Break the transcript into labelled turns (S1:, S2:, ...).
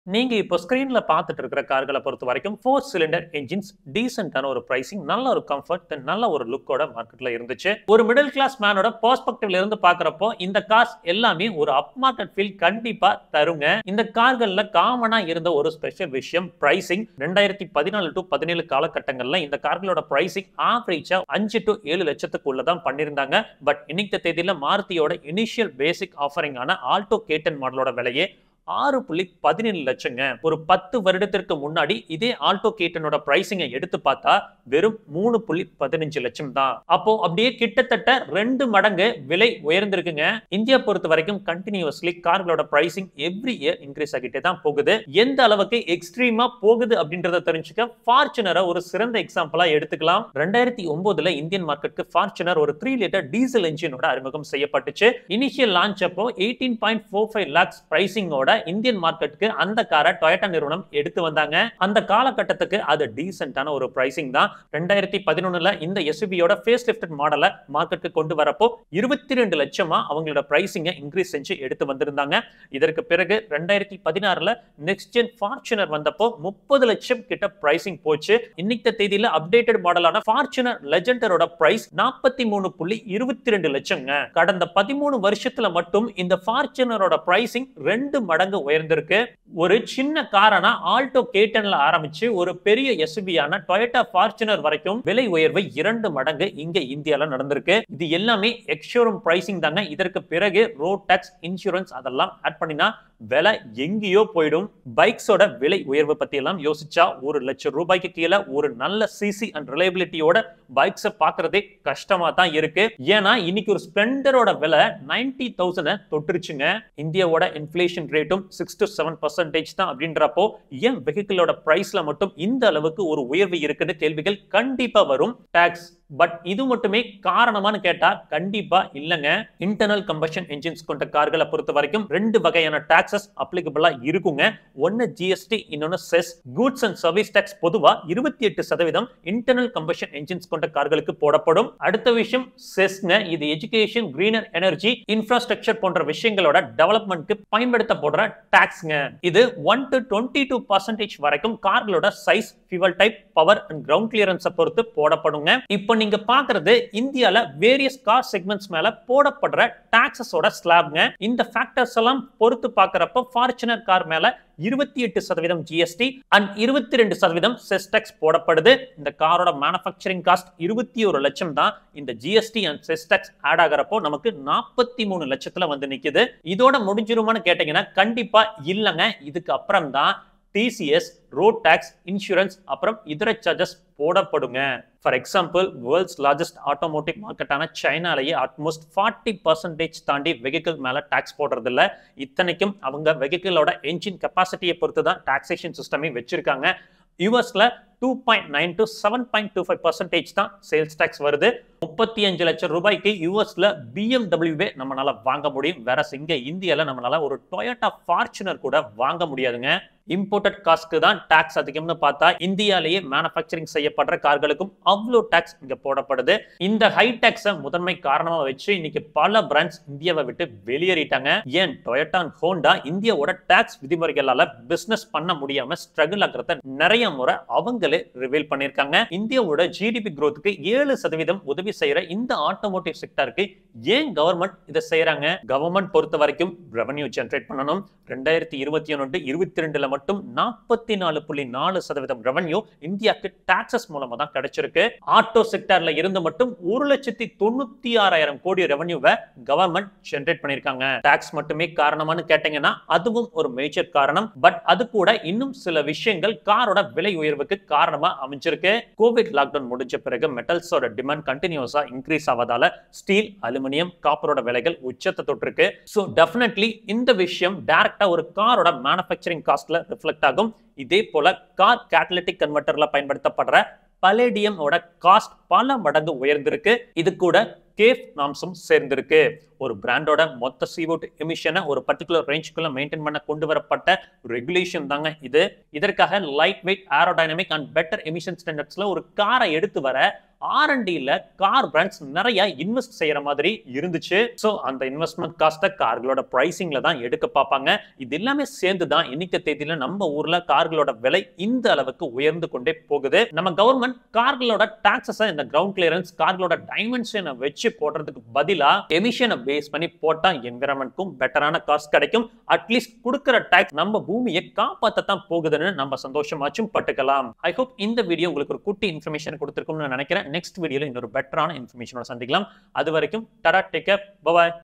S1: நீங்க இப்போ ஸ்கிரீன்ல பார்த்துட்டு இருக்கிற கார்களை பொறுத்த வரைக்கும் ஃபோர் சிலிண்டர் என்ஜின்ஸ் டீசென்டான ஒரு பிரைசிங் நல்ல ஒரு கம்ஃபர்ட் நல்ல ஒரு லுக்கோட மார்க்கெட்ல இருந்துச்சு ஒரு மிடில் கிளாஸ் மேனோட பெர்ஸ்பெக்டிவ்ல இருந்து பாக்குறப்போ இந்த கார்ஸ் எல்லாமே ஒரு அப் மார்க்கெட் ஃபீல் கண்டிப்பா தருங்க இந்த கார்கள்ல காமனா இருந்த ஒரு ஸ்பெஷல் விஷயம் பிரைசிங் ரெண்டாயிரத்தி பதினாலு டு பதினேழு காலகட்டங்கள்ல இந்த கார்களோட பிரைசிங் ஆவரேஜா அஞ்சு டு ஏழு லட்சத்துக்குள்ள தான் பண்ணியிருந்தாங்க பட் இன்னைக்கு தேதியில மாருதியோட இனிஷியல் பேசிக் ஆஃபரிங்கான ஆல்டோ கேட்டன் மாடலோட விலையே ஆறு புள்ளி பதினேழு லட்சங்க ஒரு பத்து வருடத்திற்கு முன்னாடி இதே ஆல்டோ கேட்டனோட பிரைசிங்கை எடுத்து பார்த்தா வெறும் மூணு புள்ளி பதினஞ்சு லட்சம் தான் அப்போ அப்படியே கிட்டத்தட்ட ரெண்டு மடங்கு விலை உயர்ந்திருக்குங்க இந்தியா பொறுத்த வரைக்கும் கண்டினியூஸ்லி கார்களோட பிரைசிங் எவ்ரி இயர் இன்க்ரீஸ் ஆகிட்டே தான் போகுது எந்த அளவுக்கு எக்ஸ்ட்ரீமா போகுது அப்படின்றத தெரிஞ்சுக்க ஃபார்ச்சுனரை ஒரு சிறந்த எக்ஸாம்பிளா எடுத்துக்கலாம் ரெண்டாயிரத்தி ஒன்பதுல இந்தியன் மார்க்கெட்டுக்கு ஃபார்ச்சுனர் ஒரு த்ரீ லிட்டர் டீசல் என்ஜினோட அறிமுகம் செய்யப்பட்டுச்சு இனிஷியல் லான்ச் அப்போ eighteen point four five lakhs பிரைசிங்கோட இந்தியன் மார்க்கெட்டுக்கு அந்த காரை டொயட்டா நிறுவனம் எடுத்து வந்தாங்க அந்த காலகட்டத்துக்கு அது டீசென்டான ஒரு பிரைசிங் தான் ரெண்டாயிரத்தி பதினொன்னுல இந்த எஸ்யூபியோட ஃபேஸ் லிஃப்டட் மாடலை மார்க்கெட்டுக்கு கொண்டு வரப்போ இருபத்தி ரெண்டு லட்சமா அவங்களோட பிரைசிங்கை இன்க்ரீஸ் செஞ்சு எடுத்து வந்திருந்தாங்க இதற்கு பிறகு ரெண்டாயிரத்தி பதினாறுல நெக்ஸ்ட் ஜென் ஃபார்ச்சுனர் வந்தப்போ முப்பது லட்சம் கிட்ட பிரைசிங் போச்சு இன்னைக்கு தேதியில அப்டேட்டட் மாடலான ஃபார்ச்சுனர் லெஜெண்டரோட பிரைஸ் நாற்பத்தி மூணு புள்ளி இருபத்தி ரெண்டு லட்சங்க கடந்த பதிமூணு வருஷத்துல மட்டும் இந்த ஃபார்ச்சுனரோட பிரைசிங் ரெண்டு மடங்கு உயர்ந்திருக்கு ஒரு சின்ன காரான ஆல்டோ கேட்டன்ல ஆரம்பிச்சு ஒரு பெரிய எஸ்பியான டொயட்டா ஃபார்ச்சுனர் வரைக்கும் விலை உயர்வு இரண்டு மடங்கு இங்க இந்தியால நடந்திருக்கு இது எல்லாமே எக்ஷோரூம் பிரைசிங் தாங்க இதற்கு பிறகு ரோட் டாக்ஸ் இன்சூரன்ஸ் அதெல்லாம் ஆட் பண்ணினா விலை எங்கேயோ போயிடும் பைக்ஸோட விலை உயர்வு பத்தி எல்லாம் யோசிச்சா ஒரு லட்சம் ரூபாய்க்கு கீழே ஒரு நல்ல சிசி அண்ட் ரிலையபிலிட்டியோட பைக்ஸை பாக்குறதே கஷ்டமா தான் இருக்கு ஏன்னா இன்னைக்கு ஒரு ஸ்பிளெண்டரோட விலை நைன்டி தௌசண்ட் தொட்டுருச்சுங்க இந்தியாவோட இன்ஃபிளேஷன் ரேட்டும் சிக்ஸ் டு செவன் பர்சன்டேஜ் தான் அப்படின்றப்போ ஏன் வெஹிக்கிளோட பிரைஸ்ல மட்டும் இந்த அளவுக்கு ஒரு உயர்வு இருக்குன்னு கேள்விகள் கண்டிப்பா வரும் டாக்ஸ் பட் இது மட்டுமே காரணமானு கேட்டா கண்டிப்பா இல்லங்க இன்டர்னல் கம்பஷன் என்ஜின்ஸ் கொண்ட கார்களை பொறுத்த வரைக்கும் ரெண்டு வகையான டாக்ஸஸ் அப்ளிகபிளா இருக்குங்க ஒன்னு ஜிஎஸ்டி இன்னொன்னு cess goods and service tax பொதுவா இருபத்தி எட்டு சதவீதம் இன்டர்னல் கம்பஷன் என்ஜின்ஸ் கொண்ட கார்களுக்கு போடப்படும் அடுத்த விஷயம் செஸ்ங்க இது எஜுகேஷன் கிரீனர் எனர்ஜி இன்ஃப்ராஸ்ட்ரக்சர் போன்ற விஷயங்களோட டெவலப்மெண்ட்க்கு பயன்படுத்தப்படுற டாக்ஸ்ங்க இது one to twenty two percentage வரைக்கும் கார்களோட size fuel type power and ground கிளியரன்ஸை பொறுத்து போடப்படுங்க இப்போ நீங்க பாக்குறது இந்தியால வேரியஸ் கார் செக்மெண்ட்ஸ் மேல போடப்படுற டாக்ஸஸோட ஸ்லாப்ங்க இந்த ஃபேக்டர்ஸ் எல்லாம் பொறுத்து பாக்குறப்ப ஃபார்ச்சுனர் கார் மேல இருபத்தி எட்டு சதவீதம் ஜிஎஸ்டி அண்ட் இருபத்தி ரெண்டு சதவீதம் செஸ் டேக்ஸ் போடப்படுது இந்த காரோட மேனுஃபேக்சரிங் காஸ்ட் இருபத்தி ஒரு லட்சம் தான் இந்த GST and cess tax add ஆகிறப்போ நமக்கு நாற்பத்தி மூணு லட்சத்துல வந்து நிக்குது இதோட முடிஞ்சிருமான்னு கேட்டீங்கன்னா கண்டிப்பா இல்லைங்க இதுக்கு அப்புறம் தான் டிசிஎஸ் ரோட் டேக்ஸ் இன்சூரன்ஸ் அப்புறம் இதர சார்ஜஸ் போடப்படுங்க for example world's largest automotive மார்க்கெட்டான சைனாலேயே ஆல்மோஸ்ட் ஃபார்ட்டி பர்சன்டேஜ் தாண்டி வெஹிக்கிள் மேலே டேக்ஸ் போடுறது இல்ல இத்தனைக்கும் அவங்க வெஹிக்கிளோட என்ஜின் கெப்பாசிட்டியை பொறுத்து தான் டாக்ஸேஷன் சிஸ்டமே வச்சிருக்காங்க யூஎஸ்ல two point nine to seven point two five percentage தான் சேல்ஸ் டேக்ஸ் வருது முப்பத்தி அஞ்சு லட்சம் ரூபாய்க்கு யூஎஸ்ல பிஎம்டபிள்யூவே நம்மளால வாங்க முடியும் வேற இங்க இந்தியால நம்மளால ஒரு டொயோட்டா ஃபார்ச்சுனர் கூட வாங்க முடியாதுங்க இம்போர்ட்டட் காஸ்க்கு தான் டாக்ஸ் அதிகம்னு பார்த்தா இந்தியாலேயே மேனுஃபேக்சரிங் செய்யப்படுற கார்களுக்கும் அவ்வளோ டாக்ஸ் இங்க போடப்படுது இந்த ஹை டாக்ஸை முதன்மை காரணமா வச்சு இன்னைக்கு பல பிராண்ட்ஸ் இந்தியாவை விட்டு வெளியேறிட்டாங்க ஏன் டொயோட்டா ஹோண்டா இந்தியாவோட டாக்ஸ் விதிமுறைகளால பிசினஸ் பண்ண முடியாம ஸ்ட்ரகிள் ஆகிறத நிறைய முறை அவங்களே ரிவீல் பண்ணியிருக்காங்க இந்தியாவோட ஜிடிபி growthக்கு ஏழு சதவீதம் உதவி செய்யற இந்த ஆட்டோமோட்டிவ் செக்டருக்கு ஏன் கவர்மெண்ட் இதை செய்யறாங்க கவர்மெண்ட் பொறுத்த வரைக்கும் ரெவன்யூ ஜென்ரேட் பண்ணணும் ரெண்டாயிரத்தி இருபத்தி ஒன்று இருபத்தி ரெண்டுல மட்டும் நாற்பத்தி நாலு புள்ளி நாலு சதவீதம் ரெவன்யூ இந்தியாவுக்கு டாக்ஸஸ் மூலமா தான் கிடைச்சிருக்கு ஆட்டோ செக்டர்ல இருந்து மட்டும் ஒரு லட்சத்தி தொண்ணூத்தி ஆறாயிரம் கோடி ரெவன்யூவை கவர்மெண்ட் ஜென்ரேட் பண்ணிருக்காங்க டாக்ஸ் மட்டுமே காரணமானு கேட்டீங்கன்னா அதுவும் ஒரு மேஜர் காரணம் பட் அது கூட இன்னும் சில விஷயங்கள் காரோட விலை உயர்வுக்கு காரணமா அமைஞ்சிருக்கு கோவிட் லாக்டவுன் முடிஞ்ச பிறகு மெட்டல்ஸோட டிமாண்ட் கண்டினியூஸா இன்க்ரீஸ் ஆவதால ஸ்டீல் அலுமினியம் காப்பரோட விலைகள் உச்சத்தை தொட்டிருக்கு ஸோ டெஃபினெட்லி இந்த விஷயம் டைரக்டா ஒரு காரோட மேனுஃபேக்சரிங் காஸ்ட்ல ரிஃப்ளெக்ட் ஆகும் இதே போல கார் கேட்டலிட்டிக் கன்வெர்ட்டர்ல பயன்படுத்தப்படுற பலேடியமோட காஸ்ட் பல மடங்கு உயர்ந்திருக்கு இது கூட கேஃப் நாம்ஸும் சேர்ந்திருக்கு ஒரு பிராண்டோட மொத்த CO2 எமிஷனை ஒரு பர்டிகுலர் ரேஞ்சுக்குள்ள மெயின்டைன் பண்ண கொண்டு வரப்பட்ட ரெகுலேஷன் தாங்க இது இதற்காக light weight aerodynamic and better emission ஸ்டாண்டர்ட்ஸ்ல ஒரு காரை எடுத்து வர ஆர்என்டில கார் பிராண்ட்ஸ் நிறைய இன்வெஸ்ட் செய்யற மாதிரி இருந்துச்சு ஸோ அந்த இன்வெஸ்ட்மெண்ட் காஸ்ட்டை கார்களோட பிரைசிங்ல தான் எடுக்க பார்ப்பாங்க இது எல்லாமே சேர்ந்து தான் இன்னைக்கு தேதியில நம்ம ஊர்ல கார்களோட விலை இந்த அளவுக்கு உயர்ந்து கொண்டே போகுது நம்ம கவர்மெண்ட் கார்களோட டாக்ஸஸை இந்த கிரவுண்ட் கிளியரன்ஸ் கார்களோட டைமென்ஷனை வச்சு போடுறதுக்கு பதிலா எமிஷனை பேஸ் பண்ணி போட்டா என்விரான்மெண்ட்க்கும் பெட்டரான காஸ்ட் கிடைக்கும் அட்லீஸ்ட் கொடுக்குற டாக்ஸ் நம்ம பூமியை காப்பாற்றத்தான் போகுதுன்னு நம்ம சந்தோஷமாச்சும் பட்டுக்கலாம் ஐ ஹோப் இந்த வீடியோ உங்களுக்கு ஒரு குட்டி இன்ஃபர்மேஷன் கொடுத்துருக்கும்னு நினைக்கிறேன் நெக்ஸ்ட் வீடியோல இன்னொரு பெட்டரான இன்ஃபர்மேஷனோட சந்திக்கலாம் அது வரைக்கும் டரா டேக் கேர் பபாய்